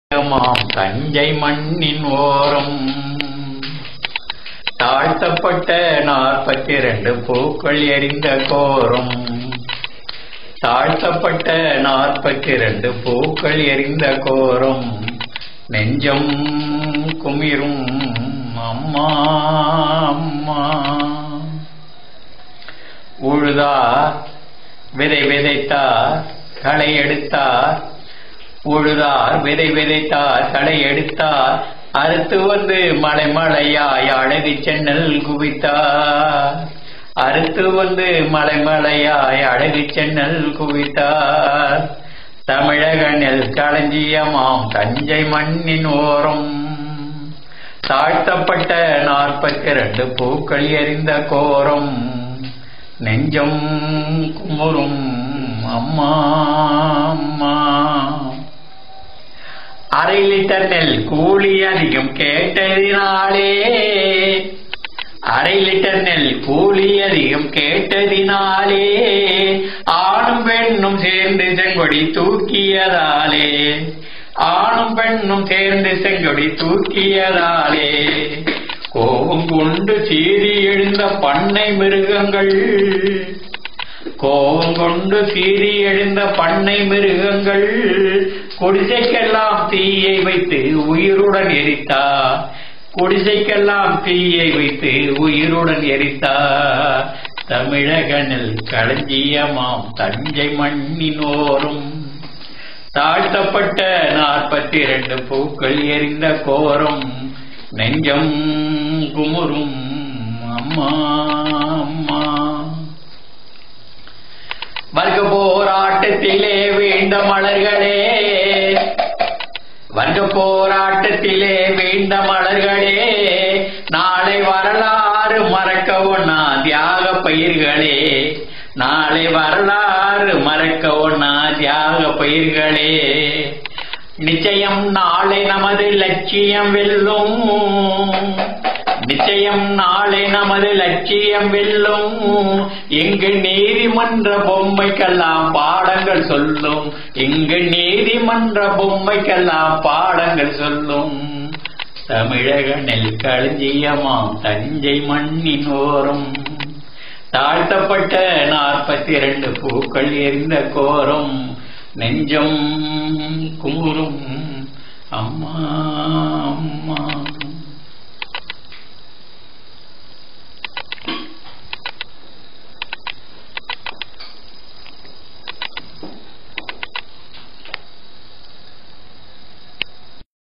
மாம் தஞ்சை மண்ணின் ஓரம் தாழ்த்தப்பட்ட நாற்பத்தி இரண்டு பூக்கள் எரிந்த கோரம் தாழ்த்தப்பட்ட நாற்பத்தி இரண்டு பூக்கள் எரிந்த கோரம் நெஞ்சம் குமிரும் அம்மா அம்மா உழுதார் விதை விதைத்தார் களை எடுத்தார் உழுதார் விதை விதைத்தார் களை எடுத்தார் அறுத்து வந்து மலை மலையாய் அழகி சென்னல் குவித்தார் அறுத்து வந்து மலை மலையாய் அழகி சென்னல் குவித்தார் தமிழக நெல் களஞ்சியமாம் தஞ்சை மண்ணின் ஓரம் தாழ்த்தப்பட்ட நாற்பத்தி இரண்டு பூக்கள் எரிந்த கோரம் நெஞ்சம் குமுறும் அம்மா அம்மா அரை லிட்டர் நெல் கூலி அதிகம் கேட்டதினாலே அரை லிட்டர் நெல் கூலி அதிகம் கேட்டதினாலே ஆணும் பெண்ணும் சேர்ந்து செங்கொடி தூக்கியதாலே ஆணும் பெண்ணும் சேர்ந்து செங்கொடி தூக்கியதாலே கோபம் கொண்டு சீறி எழுந்த பண்ணை மிருகங்கள் கோபம் கொண்டு சீறி எழுந்த பண்ணை மிருகங்கள் குடிசைக்கெல்லாம் தீயை வைத்து உயிருடன் எரித்தா குடிசைக்கெல்லாம் தீயை வைத்து உயிருடன் எரித்தா தமிழகனில் களஞ்சியமாம் தஞ்சை மண்ணினோரும் தாழ்த்தப்பட்ட நாற்பத்தி இரண்டு பூக்கள் எரிந்த கோரம் நெஞ்சம் குமுறும் அம்மா அம்மா வர்க்க போராட்டத்திலே வீண்ட மலர்களே வர்க்க போராட்டத்திலே வீண்ட மலர்களே நாளை வரலாறு மறக்க ஒண்ணா தியாக பயிர்களே நாளை வரலாறு மறக்க ஒண்ணா தியாக பயிர்களே நிச்சயம் நாளை நமது லட்சியம் வெல்லும் நிச்சயம் நாளை நமது லட்சியம் வெல்லும் இங்கு நீதிமன்ற பொம்மைக்கெல்லாம் பாடங்கள் சொல்லும் இங்கு நீதிமன்ற பொம்மைக்கெல்லாம் பாடங்கள் சொல்லும் தமிழக நெல் களஞ்சியமாம் தஞ்சை மண்ணின் ஓரம் தாழ்த்தப்பட்ட நாற்பத்தி இரண்டு பூக்கள் எரிந்த கோரம் நெஞ்சம் குமுறும்